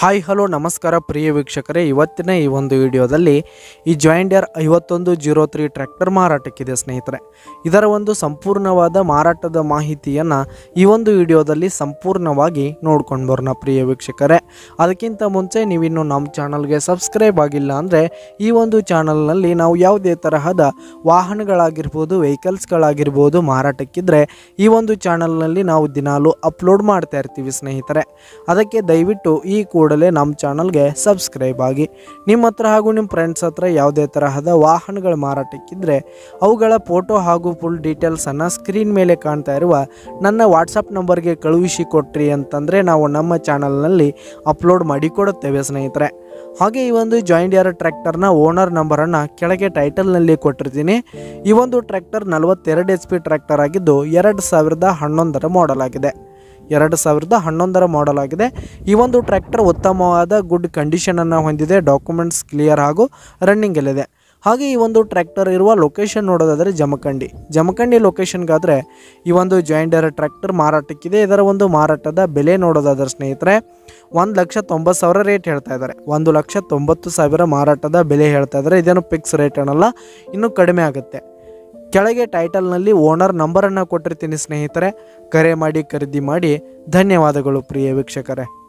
hi hello ನಮಸ್ಕಾರ ಪ್ರಿಯ ವೀಕ್ಷಕರೇ ಇವತ್ತಿನ ಈ ಒಂದು ವಿಡಿಯೋದಲ್ಲಿ ಈ ಜಾಯಿಂಡಿಯರ್ ಐವತ್ತೊಂದು ಜೀರೋ ತ್ರೀ ಟ್ರ್ಯಾಕ್ಟರ್ ಮಾರಾಟಕ್ಕಿದೆ ಸ್ನೇಹಿತರೆ ಇದರ ಒಂದು ಸಂಪೂರ್ಣವಾದ ಮಾರಾಟದ ಮಾಹಿತಿಯನ್ನು ಈ ಒಂದು ವಿಡಿಯೋದಲ್ಲಿ ಸಂಪೂರ್ಣವಾಗಿ ನೋಡ್ಕೊಂಡು ಬರೋಣ ಪ್ರಿಯ ವೀಕ್ಷಕರೇ ಅದಕ್ಕಿಂತ ಮುಂಚೆ ನೀವಿನ್ನು ನಮ್ಮ ಚಾನಲ್ಗೆ ಸಬ್ಸ್ಕ್ರೈಬ್ ಆಗಿಲ್ಲ ಅಂದರೆ ಈ ಒಂದು ಚಾನಲ್ನಲ್ಲಿ ನಾವು ಯಾವುದೇ ತರಹದ ವಾಹನಗಳಾಗಿರ್ಬೋದು ವೆಹಿಕಲ್ಸ್ಗಳಾಗಿರ್ಬೋದು ಮಾರಾಟಕ್ಕಿದ್ರೆ ಈ ಒಂದು ಚಾನಲ್ನಲ್ಲಿ ನಾವು ದಿನಾಲು ಅಪ್ಲೋಡ್ ಮಾಡ್ತಾ ಇರ್ತೀವಿ ಸ್ನೇಹಿತರೆ ಅದಕ್ಕೆ ದಯವಿಟ್ಟು ಈ ಕೂಡಲೇ ನಮ್ಮ ಚಾನಲ್ಗೆ ಸಬ್ಸ್ಕ್ರೈಬ್ ಆಗಿ ನಿಮ್ಮ ಹತ್ರ ಹಾಗೂ ನಿಮ್ಮ ಫ್ರೆಂಡ್ಸ್ ಹತ್ರ ಯಾವುದೇ ತರಹದ ವಾಹನಗಳ ಮಾರಾಟಕ್ಕಿದ್ರೆ ಅವುಗಳ ಫೋಟೋ ಹಾಗೂ ಫುಲ್ ಡೀಟೇಲ್ಸನ್ನು ಸ್ಕ್ರೀನ್ ಮೇಲೆ ಕಾಣ್ತಾ ಇರುವ ನನ್ನ ವಾಟ್ಸಪ್ ನಂಬರ್ಗೆ ಕಳುಹಿಸಿ ಕೊಟ್ರಿ ಅಂತಂದರೆ ನಾವು ನಮ್ಮ ಚಾನಲ್ನಲ್ಲಿ ಅಪ್ಲೋಡ್ ಮಾಡಿ ಕೊಡುತ್ತೇವೆ ಸ್ನೇಹಿತರೆ ಹಾಗೆ ಈ ಒಂದು ಜಾಯಿಂಡಿಯರ್ ಟ್ರ್ಯಾಕ್ಟರ್ನ ಓನರ್ ನಂಬರನ್ನು ಕೆಳಗೆ ಟೈಟಲ್ನಲ್ಲಿ ಕೊಟ್ಟಿರ್ತೀನಿ ಈ ಒಂದು ಟ್ರ್ಯಾಕ್ಟರ್ ನಲವತ್ತೆರಡು ಎಚ್ ಪಿ ಟ್ರ್ಯಾಕ್ಟರ್ ಆಗಿದ್ದು ಎರಡು ಸಾವಿರದ ಹನ್ನೊಂದರ ಮಾಡೆಲ್ ಆಗಿದೆ ಎರಡು ಸಾವಿರದ ಹನ್ನೊಂದರ ಮಾಡೆಲ್ ಆಗಿದೆ ಈ ಒಂದು ಟ್ರ್ಯಾಕ್ಟರ್ ಉತ್ತಮವಾದ ಗುಡ್ ಕಂಡೀಷನನ್ನು ಹೊಂದಿದೆ ಡಾಕ್ಯುಮೆಂಟ್ಸ್ ಕ್ಲಿಯರ್ ಹಾಗೂ ರನ್ನಿಂಗಲ್ಲಿದೆ ಹಾಗೆ ಈ ಒಂದು ಟ್ರ್ಯಾಕ್ಟರ್ ಇರುವ ಲೊಕೇಶನ್ ನೋಡೋದಾದರೆ ಜಮಖಂಡಿ ಜಮಖಂಡಿ ಲೊಕೇಶನ್ಗಾದರೆ ಈ ಒಂದು ಜಾಯಿಂಡರ್ ಟ್ರ್ಯಾಕ್ಟರ್ ಮಾರಾಟಕ್ಕಿದೆ ಇದರ ಒಂದು ಮಾರಾಟದ ಬೆಲೆ ನೋಡೋದಾದ್ರೆ ಸ್ನೇಹಿತರೆ ಒಂದು ಲಕ್ಷ ತೊಂಬತ್ತು ಸಾವಿರ ರೇಟ್ ಹೇಳ್ತಾ ಇದ್ದಾರೆ ಒಂದು ಲಕ್ಷ ತೊಂಬತ್ತು ಸಾವಿರ ಮಾರಾಟದ ಬೆಲೆ ಹೇಳ್ತಾ ಇದ್ದಾರೆ ಇದೇನು ಫಿಕ್ಸ್ ರೇಟ್ ಅನ್ನಲ್ಲ ಇನ್ನೂ ಕಡಿಮೆ ಆಗುತ್ತೆ ಕೆಳಗೆ ಟೈಟಲ್ನಲ್ಲಿ ಓನರ್ ನಂಬರನ್ನು ಕೊಟ್ಟಿರ್ತೀನಿ ಸ್ನೇಹಿತರೆ ಕರೆ ಮಾಡಿ ಖರೀದಿ ಮಾಡಿ ಧನ್ಯವಾದಗಳು ಪ್ರಿಯ ವೀಕ್ಷಕರೇ